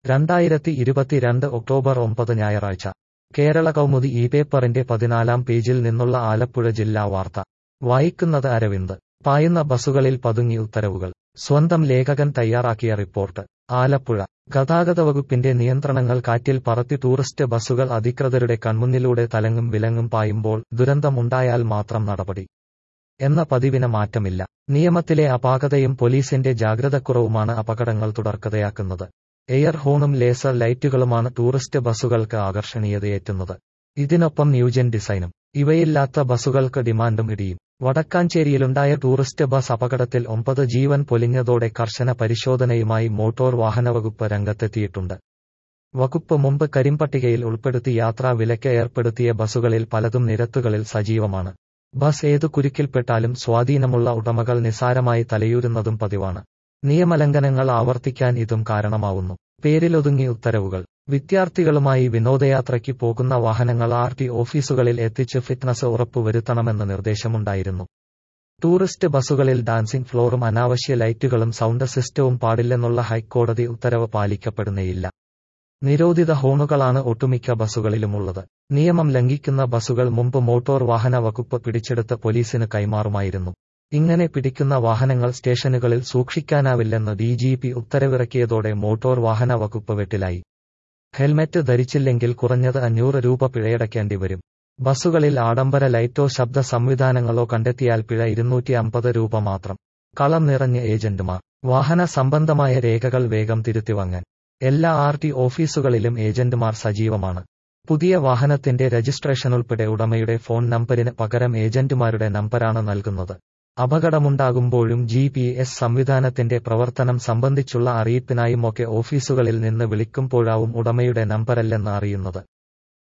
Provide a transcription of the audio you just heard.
രണ്ടായിരത്തി ഇരുപത്തിരണ്ട് ഒക്ടോബർ ഒമ്പത് ഞായറാഴ്ച കേരള കൗമുദി ഈ പേപ്പറിന്റെ പതിനാലാം പേജിൽ നിന്നുള്ള ആലപ്പുഴ ജില്ലാ വാർത്ത വായിക്കുന്നത് അരവിന്ദ് പായുന്ന ബസുകളിൽ പതുങ്ങി ഉത്തരവുകൾ സ്വന്തം ലേഖകൻ തയ്യാറാക്കിയ റിപ്പോർട്ട് ആലപ്പുഴ ഗതാഗത വകുപ്പിന്റെ നിയന്ത്രണങ്ങൾ കാറ്റിൽ പറത്തി ടൂറിസ്റ്റ് ബസുകൾ അധികൃതരുടെ കൺമുന്നിലൂടെ തലങ്ങും വിലങ്ങും പായുമ്പോൾ ദുരന്തമുണ്ടായാൽ മാത്രം നടപടി എന്ന പതിവിന് മാറ്റമില്ല നിയമത്തിലെ അപാകതയും പോലീസിന്റെ ജാഗ്രതക്കുറവുമാണ് അപകടങ്ങൾ തുടർക്കഥയാക്കുന്നത് എയർ ഹോണും ലേസർ ലൈറ്റുകളുമാണ് ടൂറിസ്റ്റ് ബസുകൾക്ക് ആകർഷണീയതയേറ്റുന്നത് ഇതിനൊപ്പം ന്യൂജൻ ഡിസൈനും ഇവയില്ലാത്ത ബസുകൾക്ക് ഡിമാൻഡും ഇടിയും വടക്കാഞ്ചേരിയിലുണ്ടായ ടൂറിസ്റ്റ് ബസ് അപകടത്തിൽ ഒമ്പത് ജീവൻ പൊലിഞ്ഞതോടെ കർശന പരിശോധനയുമായി മോട്ടോർ വാഹനവകുപ്പ് രംഗത്തെത്തിയിട്ടുണ്ട് വകുപ്പ് മുമ്പ് കരിമ്പട്ടികയിൽ ഉൾപ്പെടുത്തി യാത്രാ വിലക്ക് ഏർപ്പെടുത്തിയ ബസുകളിൽ പലതും നിരത്തുകളിൽ സജീവമാണ് ബസ് ഏതു കുരുക്കിൽപ്പെട്ടാലും സ്വാധീനമുള്ള ഉടമകൾ നിസാരമായി തലയൂരുന്നതും പതിവാണ് നിയമലംഘനങ്ങൾ ആവർത്തിക്കാൻ ഇതും കാരണമാവുന്നു പേരിലൊതുങ്ങി ഉത്തരവുകൾ വിദ്യാർത്ഥികളുമായി വിനോദയാത്രയ്ക്ക് പോകുന്ന വാഹനങ്ങൾ ആർ ടി ഓഫീസുകളിൽ എത്തിച്ച് ഫിറ്റ്നസ് ഉറപ്പുവരുത്തണമെന്ന് നിർദ്ദേശമുണ്ടായിരുന്നു ടൂറിസ്റ്റ് ബസുകളിൽ ഡാൻസിംഗ് ഫ്ലോറും അനാവശ്യ ലൈറ്റുകളും സൗണ്ട് സിസ്റ്റവും പാടില്ലെന്നുള്ള ഹൈക്കോടതി ഉത്തരവ് പാലിക്കപ്പെടുന്നേയില്ല നിരോധിത ഹോണുകളാണ് ഒട്ടുമിക്ക ബസുകളിലുമുള്ളത് നിയമം ലംഘിക്കുന്ന ബസുകൾ മുമ്പ് മോട്ടോർ വാഹന വകുപ്പ് പിടിച്ചെടുത്ത് പോലീസിന് കൈമാറുമായിരുന്നു ഇങ്ങനെ പിടിക്കുന്ന വാഹനങ്ങൾ സ്റ്റേഷനുകളിൽ സൂക്ഷിക്കാനാവില്ലെന്ന് ഡി ജി പി ഉത്തരവിറക്കിയതോടെ മോട്ടോർ വാഹന വകുപ്പ് വെട്ടിലായി ഹെൽമറ്റ് ധരിച്ചില്ലെങ്കിൽ കുറഞ്ഞത് അഞ്ഞൂറ് രൂപ പിഴയടയ്ക്കേണ്ടി വരും ബസുകളിൽ ആഡംബര ലൈറ്റോ ശബ്ദ സംവിധാനങ്ങളോ കണ്ടെത്തിയാൽ പിഴ ഇരുന്നൂറ്റി അമ്പത് രൂപ മാത്രം കളം നിറഞ്ഞ ഏജന്റുമാർ വാഹന സംബന്ധമായ രേഖകൾ വേഗം തിരുത്തിവാങ്ങാൻ എല്ലാ ആർ ടി ഓഫീസുകളിലും ഏജന്റുമാർ സജീവമാണ് പുതിയ വാഹനത്തിന്റെ രജിസ്ട്രേഷൻ ഉൾപ്പെടെ ഉടമയുടെ ഫോൺ നമ്പരിന് പകരം ഏജന്റുമാരുടെ നമ്പരാണ് നൽകുന്നത് അപകടമുണ്ടാകുമ്പോഴും ജി പി എസ് സംവിധാനത്തിന്റെ പ്രവർത്തനം സംബന്ധിച്ചുള്ള അറിയിപ്പിനായുമൊക്കെ ഓഫീസുകളിൽ നിന്ന് വിളിക്കുമ്പോഴാവും ഉടമയുടെ നമ്പരല്ലെന്ന് അറിയുന്നത്